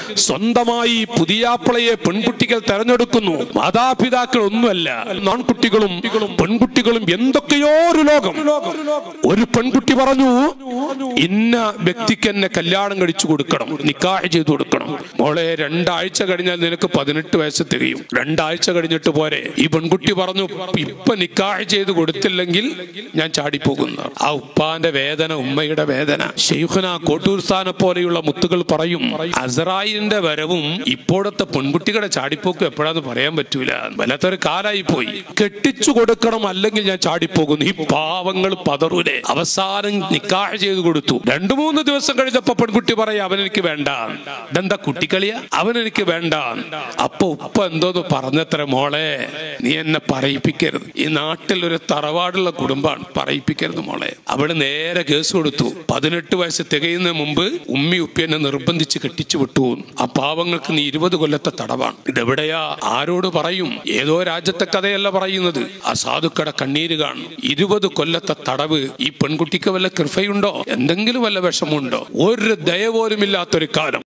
സ്വന്തമായി പുതിയാപ്പിളയെ പെൺകുട്ടികൾ തെരഞ്ഞെടുക്കുന്നു മാതാപിതാക്കൾ ഒന്നുമല്ല ആൺകുട്ടികളും പെൺകുട്ടികളും എന്തൊക്കെയോ ഒരു ലോകം ഒരു പെൺകുട്ടി പറഞ്ഞു ഇന്ന വ്യക്തിക്ക് എന്നെ കല്യാണം കഴിച്ചു കൊടുക്കണം നിക്കാഹ് ചെയ്തു കൊടുക്കണം മോളെ രണ്ടാഴ്ച കഴിഞ്ഞാൽ നിനക്ക് പതിനെട്ട് വയസ്സ് തികയും രണ്ടാഴ്ച കഴിഞ്ഞിട്ട് പോരെ ഈ പെൺകുട്ടി പറഞ്ഞു ഇപ്പൊ നിക്കാഹ് ചെയ്ത് കൊടുത്തില്ലെങ്കിൽ ഞാൻ ചാടിപ്പോകുന്നു ആ ഉപ്പാന്റെ വേദന ഉമ്മയുടെ വേദന ഷെയ്ഖുന കോട്ടൂർ സ്ഥാനെ പോലെയുള്ള മുത്തുകൾ പറയും അസറായിന്റെ വരവും ഇപ്പോഴത്തെ പെൺകുട്ടികളുടെ ചാടിപ്പോക്കും എപ്പോഴാന്ന് പറയാൻ പറ്റൂല വല്ലാത്തൊരു കാലായി പോയി കെട്ടിച്ചു കൊടുക്കണം അല്ലെങ്കിൽ ഞാൻ ചാടിപ്പോകുന്നു ഈ പാവങ്ങൾ പതറൂലെ അവസാനം നിക്കാഹ് ചെയ്തു കൊടുത്തു രണ്ടു മൂന്ന് ദിവസം കഴിഞ്ഞപ്പോ പെൺകുട്ടി പറയാ അവൻ എനിക്ക് വേണ്ട ഇതെന്താ കുട്ടിക്കളിയാ അവൻ എനിക്ക് വേണ്ട അപ്പൊ ഉപ്പ എന്തോന്ന് പറഞ്ഞത്ര മോളെ നീ എന്നെ പറയിപ്പിക്കരുത് ഈ നാട്ടിൽ ഒരു തറവാടുള്ള കുടുംബമാണ് പറയിപ്പിക്കരുത് മോളെ അവള് നേരെ കേസ് കൊടുത്തു പതിനെട്ട് വയസ്സ് തികയുന്നതിന് മുമ്പ് ഉമ്മി ഉപ്പി എന്നെ നിർബന്ധിച്ച് കെട്ടിച്ചു വിട്ടു ആ പാവങ്ങൾക്ക് നീ ഇരുപത് കൊല്ലത്തെ തടവാണ് ഇതെവിടെയാ ആരോട് പറയും ഏതോ രാജ്യത്തെ കഥയല്ല പറയുന്നത് ആ സാധുക്കട കണ്ണീര് കാണും ഇരുപത് കൊല്ലത്തെ തടവ് ഈ പെൺകുട്ടിക്ക് വല്ല കൃപയുണ്ടോ എന്തെങ്കിലും വല്ല വിഷമമുണ്ടോ ഒരു ദയ പോലും ഇല്ലാത്തൊരു കാലം